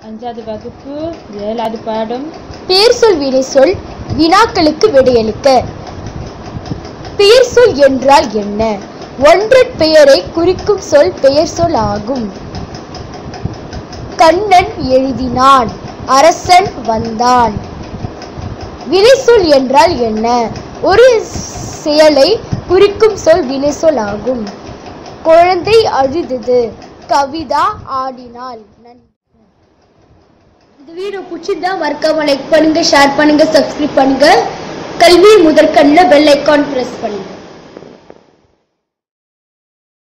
அஞ்சாவது வகுப்பு ஏழாவது பாடம் பெயர் சொல் வினை சொல் வினாக்களுக்கு விடையளிக்க பெயர் சொல் என்றால் என்ன ஒன்றன் பெயரை குறிக்கும் சொல் பெயர் சொல் ஆகும் கண்ணன் எழுதினான் அரசன் வந்தான் வினை சொல் என்றால் என்ன ஒரு செயலை குறிக்கும் சொல் வினை சொல் ஆகும் குழந்தை அழுதது கவிதா ஆடினாள் நன்றி இந்த வீடியோ பிடிச்சிருந்தா மறக்காம லைக் பண்ணுங்க ஷேர் பண்ணுங்க சப்ஸ்கிரைப் பண்ணுங்க கல்வி முதற்கண்ணில் பெல் ஐக்கான் பிரஸ் பண்ணுங்க